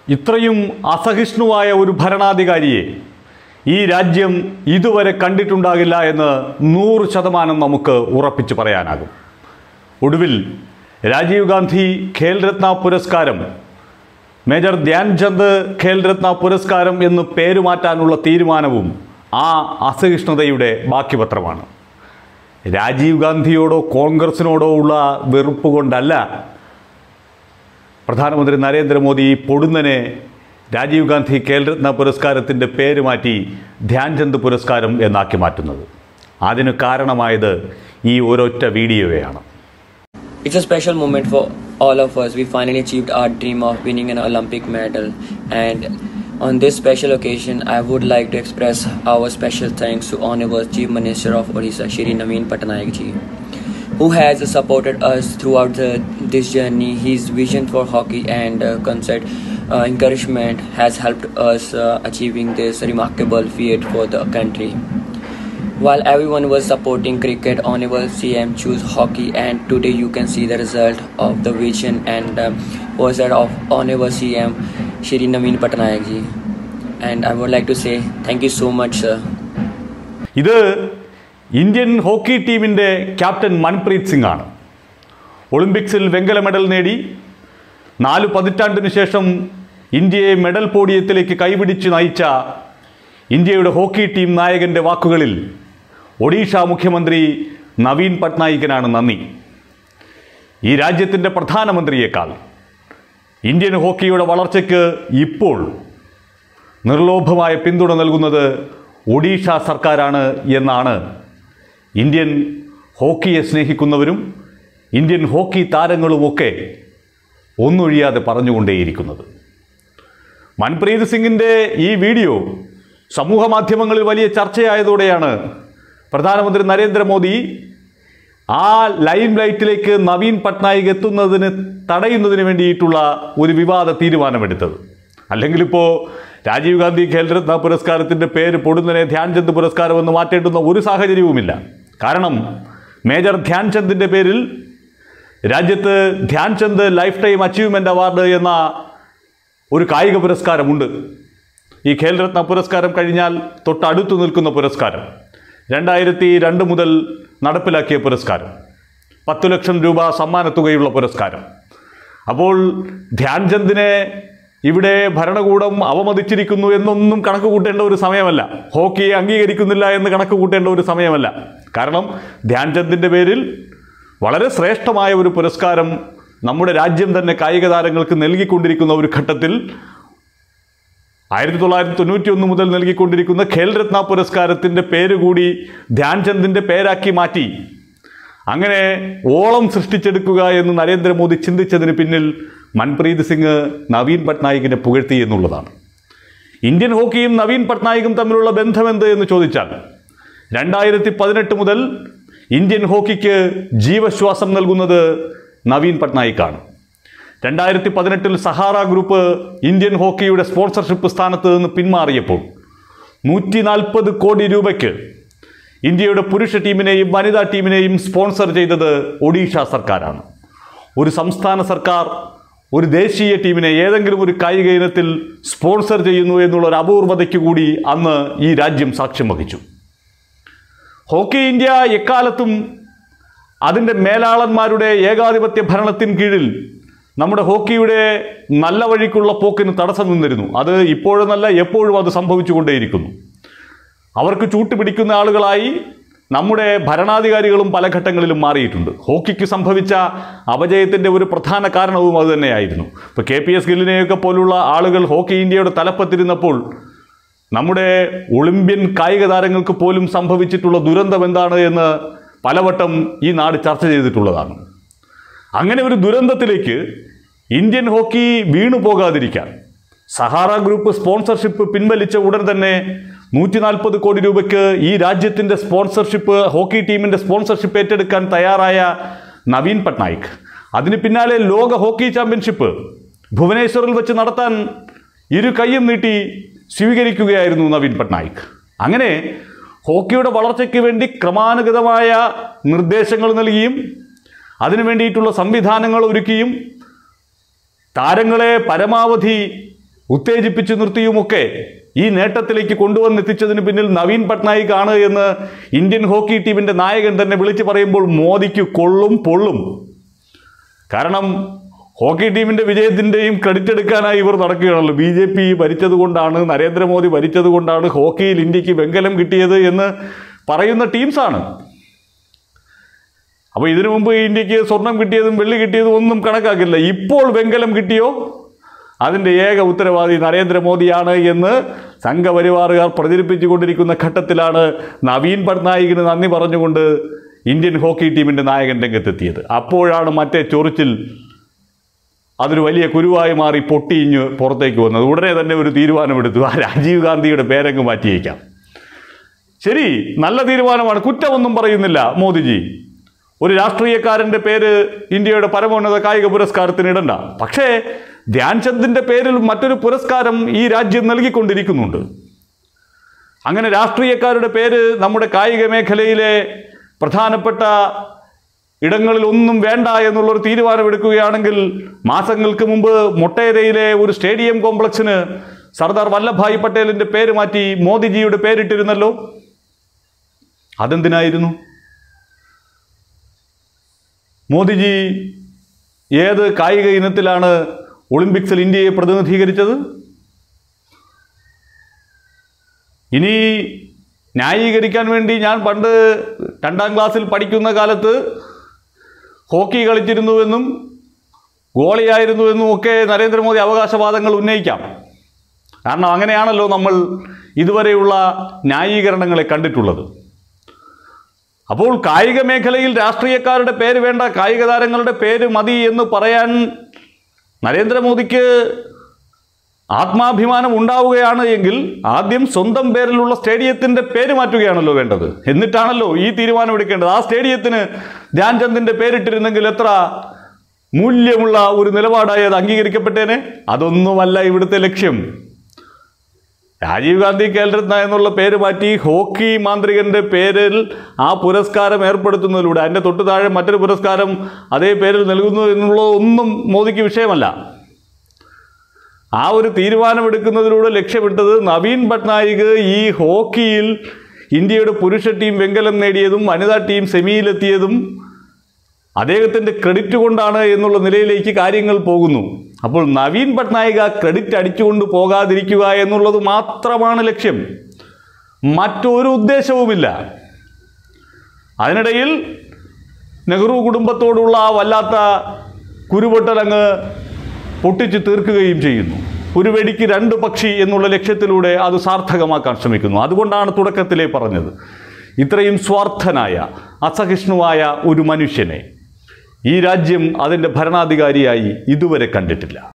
ഇത്രയും അസഹിഷ്ണുവായ ഒരു ഭരണാധികാരിയെ ഈ രാജ്യം ഇതുവരെ കണ്ടിട്ടുണ്ടാകില്ല എന്ന് നൂറ് ശതമാനം നമുക്ക് ഉറപ്പിച്ചു പറയാനാകും ഒടുവിൽ രാജീവ് ഗാന്ധി ഖേൽരത്ന പുരസ്കാരം മേജർ ധ്യാൻചന്ദ് ഖേൽരത്ന പുരസ്കാരം എന്ന് പേരുമാറ്റാനുള്ള തീരുമാനവും ആ അസഹിഷ്ണുതയുടെ ബാക്കിപത്രമാണ് രാജീവ് ഗാന്ധിയോടോ കോൺഗ്രസിനോടോ ഉള്ള വെറുപ്പ് കൊണ്ടല്ല പ്രധാനമന്ത്രി നരേന്ദ്രമോദി ഈ പൊടുന്നനെ രാജീവ് ഗാന്ധി ഖേൽരത്ന പുരസ്കാരത്തിൻ്റെ പേര് മാറ്റി ധ്യാൻചന്ദ് പുരസ്കാരം എന്നാക്കി മാറ്റുന്നത് അതിന് കാരണമായത് ഈ ഒരൊറ്റ വീഡിയോയാണ് It's a special moment for all of us. We finally achieved our dream of winning an Olympic medal. And on this special occasion, I would like to express our special thanks to Honorable Chief Minister of Odisha, Shri Naveen Patnaik ji, who has supported us throughout the, this journey. His vision for hockey and uh, concert uh, encouragement has helped us uh, achieving this remarkable feat for the country. While everyone was supporting cricket, Honorable CM chose hockey, and today you can see the result of the vision and um, vision of Honorable CM Shri Naveen Patnaik ji. And I would like to say thank you so much, sir. ഇത് Indian hockey ടീമിൻ്റെ captain Manpreet Singh ആണ് ഒളിമ്പിക്സിൽ വെങ്കല medal നേടി നാല് പതിറ്റാണ്ടിനു ശേഷം ഇന്ത്യയെ medal പോഡിയത്തിലേക്ക് കൈപിടിച്ച് നയിച്ച ഇന്ത്യയുടെ ഹോക്കി ടീം നായകൻ്റെ വാക്കുകളിൽ ഒഡീഷ മുഖ്യമന്ത്രി നവീൻ പട്നായിക്കിനാണ് നന്ദി ഈ രാജ്യത്തിൻ്റെ പ്രധാനമന്ത്രിയേക്കാൾ ഇന്ത്യൻ ഹോക്കിയുടെ വളർച്ചയ്ക്ക് ഇപ്പോൾ നിർലോഭമായ പിന്തുണ നൽകുന്നത് ഒഡീഷ സർക്കാരാണ് എന്നാണ് ഇന്ത്യൻ ഹോക്കിയെ സ്നേഹിക്കുന്നവരും ഇന്ത്യൻ ഹോക്കി താരങ്ങളുമൊക്കെ ഒന്നൊഴിയാതെ പറഞ്ഞുകൊണ്ടേയിരിക്കുന്നത് മൻപ്രീത് സിംഗിൻ്റെ ഈ വീഡിയോ സമൂഹ മാധ്യമങ്ങളിൽ വലിയ ചർച്ചയായതോടെയാണ് പ്രധാനമന്ത്രി നരേന്ദ്രമോദി ആ ലൈം ലൈറ്റിലേക്ക് നവീൻ പട്നായിക് എത്തുന്നതിന് തടയുന്നതിന് വേണ്ടിയിട്ടുള്ള ഒരു വിവാദ തീരുമാനമെടുത്തത് അല്ലെങ്കിൽ ഇപ്പോൾ രാജീവ് ഗാന്ധി ഖേൽരത്ന പുരസ്കാരത്തിൻ്റെ പേര് പൊടുന്നനെ ധ്യാൻചന്ദ് പുരസ്കാരം എന്ന് മാറ്റേണ്ടുന്ന ഒരു സാഹചര്യവുമില്ല കാരണം മേജർ ധ്യാൻചന്ദിൻ്റെ പേരിൽ രാജ്യത്ത് Dhyan Chand lifetime achievement award എന്ന ഒരു കായിക പുരസ്കാരമുണ്ട് ഈ ഖേൽരത്ന പുരസ്കാരം കഴിഞ്ഞാൽ തൊട്ടടുത്തു നിൽക്കുന്ന പുരസ്കാരം രണ്ടായിരത്തി രണ്ട് മുതൽ നടപ്പിലാക്കിയ പുരസ്കാരം പത്തു ലക്ഷം രൂപ സമ്മാനത്തുകയുള്ള പുരസ്കാരം അപ്പോൾ ധ്യാൻചന്ദിനെ ഇവിടെ ഭരണകൂടം അവമതിച്ചിരിക്കുന്നു എന്നൊന്നും കണക്ക് കൂട്ടേണ്ട ഒരു സമയമല്ല ഹോക്കിയെ അംഗീകരിക്കുന്നില്ല എന്ന് കണക്ക് കൂട്ടേണ്ട ഒരു സമയമല്ല കാരണം ധ്യാൻചന്ദിൻ്റെ പേരിൽ വളരെ ശ്രേഷ്ഠമായ ഒരു പുരസ്കാരം നമ്മുടെ രാജ്യം തന്നെ കായിക താരങ്ങൾക്ക് നൽകിക്കൊണ്ടിരിക്കുന്ന ഒരു ഘട്ടത്തിൽ ആയിരത്തി തൊള്ളായിരത്തി തൊണ്ണൂറ്റി ഒന്ന് മുതൽ നൽകിക്കൊണ്ടിരിക്കുന്ന ഖേൽരത്ന പുരസ്കാരത്തിൻ്റെ പേര് കൂടി ധ്യാൻചന്ദിൻ്റെ പേരാക്കി മാറ്റി അങ്ങനെ ഓളം സൃഷ്ടിച്ചെടുക്കുക എന്ന് നരേന്ദ്രമോദി ചിന്തിച്ചതിന് പിന്നിൽ മൻപ്രീത് സിംഗ് നവീൻ പട്നായിക്കിനെ പുകഴ്ത്തി എന്നുള്ളതാണ് ഇന്ത്യൻ ഹോക്കിയും നവീൻ പട്നായിക്കും തമ്മിലുള്ള ബന്ധമെന്ത് എന്ന് ചോദിച്ചാൽ രണ്ടായിരത്തി പതിനെട്ട് മുതൽ ഇന്ത്യൻ ഹോക്കിക്ക് ജീവശ്വാസം നൽകുന്നത് നവീൻ പട്നായിക്കാണ് രണ്ടായിരത്തി പതിനെട്ടിൽ സഹാറ ഗ്രൂപ്പ് ഇന്ത്യൻ ഹോക്കിയുടെ സ്പോൺസർഷിപ്പ് സ്ഥാനത്ത് നിന്ന് പിന്മാറിയപ്പോൾ നൂറ്റി നാൽപ്പത് കോടി രൂപയ്ക്ക് ഇന്ത്യയുടെ പുരുഷ ടീമിനെയും വനിതാ ടീമിനെയും സ്പോൺസർ ചെയ്തത് ഒഡീഷ സർക്കാരാണ് ഒരു സംസ്ഥാന സർക്കാർ ഒരു ദേശീയ ടീമിനെ ഏതെങ്കിലും ഒരു കായിക ഇനത്തിൽ സ്പോൺസർ ചെയ്യുന്നു എന്നുള്ള ഒരു അപൂർവതയ്ക്ക് കൂടി അന്ന് ഈ രാജ്യം സാക്ഷ്യം വഹിച്ചു ഹോക്കി ഇന്ത്യ എക്കാലത്തും അതിൻ്റെ മേലാളന്മാരുടെ ഏകാധിപത്യ ഭരണത്തിന് കീഴിൽ നമ്മുടെ ഹോക്കിയുടെ നല്ല വഴിക്കുള്ള പോക്കിന് തടസ്സം നിന്നിരുന്നു അത് ഇപ്പോഴെന്നല്ല എപ്പോഴും അത് സംഭവിച്ചുകൊണ്ടേയിരിക്കുന്നു അവർക്ക് ചൂട്ടുപിടിക്കുന്ന ആളുകളായി നമ്മുടെ ഭരണാധികാരികളും പല ഘട്ടങ്ങളിലും മാറിയിട്ടുണ്ട് ഹോക്കിക്ക് സംഭവിച്ച അപജയത്തിൻ്റെ ഒരു പ്രധാന കാരണവും അതുതന്നെയായിരുന്നു ഇപ്പോൾ കെ പി എസ് ഗില്ലിനെയൊക്കെ പോലുള്ള ആളുകൾ ഹോക്കി ഇന്ത്യയുടെ തലപ്പത്തിരുന്നപ്പോൾ നമ്മുടെ ഒളിമ്പ്യൻ കായിക താരങ്ങൾക്ക് പോലും സംഭവിച്ചിട്ടുള്ള ദുരന്തം എന്താണ് എന്ന് പലവട്ടം ഈ നാട് ചർച്ച ചെയ്തിട്ടുള്ളതാണ് അങ്ങനെ ഒരു ദുരന്തത്തിലേക്ക് ഇന്ത്യൻ ഹോക്കി വീണു പോകാതിരിക്കാൻ സഹാറ ഗ്രൂപ്പ് സ്പോൺസർഷിപ്പ് പിൻവലിച്ച ഉടൻ തന്നെ നൂറ്റി നാൽപ്പത് കോടി രൂപയ്ക്ക് ഈ രാജ്യത്തിൻ്റെ സ്പോൺസർഷിപ്പ് ഹോക്കി ടീമിൻ്റെ സ്പോൺസർഷിപ്പ് ഏറ്റെടുക്കാൻ തയ്യാറായ നവീൻ പട്നായിക് അതിന് പിന്നാലെ ലോക ഹോക്കി ചാമ്പ്യൻഷിപ്പ് ഭുവനേശ്വറിൽ വെച്ച് നടത്താൻ ഇരു കൈയും നീട്ടി സ്വീകരിക്കുകയായിരുന്നു നവീൻ പട്നായിക് അങ്ങനെ ഹോക്കിയുടെ വളർച്ചയ്ക്ക് വേണ്ടി ക്രമാനുഗതമായ നിർദ്ദേശങ്ങൾ നൽകിയും അതിനു വേണ്ടിയിട്ടുള്ള സംവിധാനങ്ങൾ ഒരുക്കിയും താരങ്ങളെ പരമാവധി ഉത്തേജിപ്പിച്ചു നിർത്തിയുമൊക്കെ ഈ നേട്ടത്തിലേക്ക് കൊണ്ടുവന്നെത്തിച്ചതിന് പിന്നിൽ നവീൻ പട്നായിക് ആണ് എന്ന് ഇന്ത്യൻ ഹോക്കി ടീമിന്റെ നായകൻ തന്നെ വിളിച്ചു പറയുമ്പോൾ മോദിക്ക് കൊള്ളും പൊള്ളും കാരണം ഹോക്കി ടീമിന്റെ വിജയത്തിന്റെയും ക്രെഡിറ്റ് എടുക്കാനായി ഇവർ നടക്കുകയാണല്ലോ ബി ജെ പി ഭരിച്ചത് കൊണ്ടാണ് നരേന്ദ്രമോദി ഭരിച്ചത് കൊണ്ടാണ് ഹോക്കിയിൽ ഇന്ത്യക്ക് വെങ്കലം കിട്ടിയത് എന്ന് പറയുന്ന ടീംസാണ് അപ്പോൾ ഇതിനു മുമ്പ് ഇന്ത്യക്ക് സ്വർണം കിട്ടിയതും വെള്ളി കിട്ടിയതും ഒന്നും കണക്കാക്കില്ല ഇപ്പോൾ വെങ്കലം കിട്ടിയോ അതിൻ്റെ ഏക ഉത്തരവാദി നരേന്ദ്രമോദിയാണ് എന്ന് സംഘപരിവാറുകാർ പ്രചരിപ്പിച്ചുകൊണ്ടിരിക്കുന്ന ഘട്ടത്തിലാണ് നവീൻ പട്നായികിന് നന്ദി പറഞ്ഞുകൊണ്ട് ഇന്ത്യൻ ഹോക്കി ടീമിൻ്റെ നായകൻ രംഗത്തെത്തിയത് അപ്പോഴാണ് മറ്റേ ചൊറിച്ചിൽ അതൊരു വലിയ കുരുവായി മാറി പൊട്ടിയിഞ്ഞ് പുറത്തേക്ക് വന്നത് ഉടനെ തന്നെ ഒരു തീരുമാനമെടുത്തു ആ രാജീവ് ഗാന്ധിയുടെ പേരങ്ങ് മാറ്റിയേക്കാം ശരി നല്ല തീരുമാനമാണ് കുറ്റമൊന്നും പറയുന്നില്ല മോദിജി ഒരു രാഷ്ട്രീയക്കാരൻ്റെ പേര് ഇന്ത്യയുടെ പരമോന്നത കായിക പുരസ്കാരത്തിന് ഇടണ്ട പക്ഷേ ധ്യാൻചന്ദിൻ്റെ പേരിൽ മറ്റൊരു പുരസ്കാരം ഈ രാജ്യം നൽകിക്കൊണ്ടിരിക്കുന്നുണ്ട് അങ്ങനെ രാഷ്ട്രീയക്കാരുടെ പേര് നമ്മുടെ കായിക മേഖലയിലെ പ്രധാനപ്പെട്ട ഇടങ്ങളിൽ ഒന്നും വേണ്ട എന്നുള്ളൊരു തീരുമാനമെടുക്കുകയാണെങ്കിൽ മാസങ്ങൾക്ക് മുമ്പ് മൊട്ടേരയിലെ ഒരു സ്റ്റേഡിയം കോംപ്ലക്സിന് സർദാർ വല്ലഭായ് പട്ടേലിൻ്റെ പേര് മാറ്റി മോദിജിയുടെ പേരിട്ടിരുന്നല്ലോ അതെന്തിനായിരുന്നു മോദിജി ഏത് കായിക ഇനത്തിലാണ് ഒളിമ്പിക്സിൽ ഇന്ത്യയെ പ്രതിനിധീകരിച്ചത് ഇനി ന്യായീകരിക്കാൻ വേണ്ടി ഞാൻ പണ്ട് രണ്ടാം ക്ലാസ്സിൽ പഠിക്കുന്ന കാലത്ത് ഹോക്കി കളിച്ചിരുന്നുവെന്നും ഗോളിയായിരുന്നുവെന്നും ഒക്കെ നരേന്ദ്രമോദി അവകാശവാദങ്ങൾ ഉന്നയിക്കാം കാരണം അങ്ങനെയാണല്ലോ നമ്മൾ ഇതുവരെയുള്ള ന്യായീകരണങ്ങളെ കണ്ടിട്ടുള്ളത് അപ്പോൾ കായിക മേഖലയിൽ രാഷ്ട്രീയക്കാരുടെ പേര് വേണ്ട കായിക താരങ്ങളുടെ പേര് മതി എന്ന് പറയാൻ നരേന്ദ്രമോദിക്ക് ആത്മാഭിമാനം ഉണ്ടാവുകയാണ് എങ്കിൽ ആദ്യം സ്വന്തം പേരിലുള്ള സ്റ്റേഡിയത്തിൻ്റെ പേര് മാറ്റുകയാണല്ലോ വേണ്ടത് എന്നിട്ടാണല്ലോ ഈ തീരുമാനം എടുക്കേണ്ടത് ആ സ്റ്റേഡിയത്തിന് ധ്യാൻചന്ദിൻ്റെ പേരിട്ടിരുന്നെങ്കിൽ എത്ര മൂല്യമുള്ള ഒരു നിലപാടായി അത് അംഗീകരിക്കപ്പെട്ടേനെ അതൊന്നുമല്ല ഇവിടുത്തെ ലക്ഷ്യം രാജീവ് ഗാന്ധി ഖേൽരത്ന എന്നുള്ള പേര് മാറ്റി ഹോക്കി മാന്ത്രികന്റെ പേരിൽ ആ പുരസ്കാരം ഏർപ്പെടുത്തുന്നതിലൂടെ അതിൻ്റെ തൊട്ട് താഴെ മറ്റൊരു പുരസ്കാരം അതേ പേരിൽ നൽകുന്നു എന്നുള്ളത് ഒന്നും മോദിക്ക് വിഷയമല്ല ആ ഒരു തീരുമാനമെടുക്കുന്നതിലൂടെ ലക്ഷ്യമിട്ടത് നവീൻ പട്നായിക് ഈ ഹോക്കിയിൽ ഇന്ത്യയുടെ പുരുഷ ടീം വെങ്കലം നേടിയതും വനിതാ ടീം സെമിയിലെത്തിയതും അദ്ദേഹത്തിൻ്റെ ക്രെഡിറ്റ് കൊണ്ടാണ് എന്നുള്ള നിലയിലേക്ക് കാര്യങ്ങൾ പോകുന്നു അപ്പോൾ നവീൻ പട്നായിക് ആ ക്രെഡിറ്റ് അടിച്ചുകൊണ്ട് പോകാതിരിക്കുക എന്നുള്ളത് മാത്രമാണ് ലക്ഷ്യം മറ്റൊരു ഉദ്ദേശവുമില്ല അതിനിടയിൽ നെഹ്റു കുടുംബത്തോടുള്ള ആ വല്ലാത്ത കുരുപൊട്ടലങ്ങ് പൊട്ടിച്ച് തീർക്കുകയും ചെയ്യുന്നു ഒരു വെടിക്ക് രണ്ട് പക്ഷി എന്നുള്ള ലക്ഷ്യത്തിലൂടെ അത് സാർത്ഥകമാക്കാൻ ശ്രമിക്കുന്നു അതുകൊണ്ടാണ് തുടക്കത്തിലേ പറഞ്ഞത് ഇത്രയും സ്വാർത്ഥനായ അസഹിഷ്ണുവായ ഒരു മനുഷ്യനെ ഈ രാജ്യം അതിൻ്റെ ഭരണാധികാരിയായി ഇതുവരെ കണ്ടിട്ടില്ല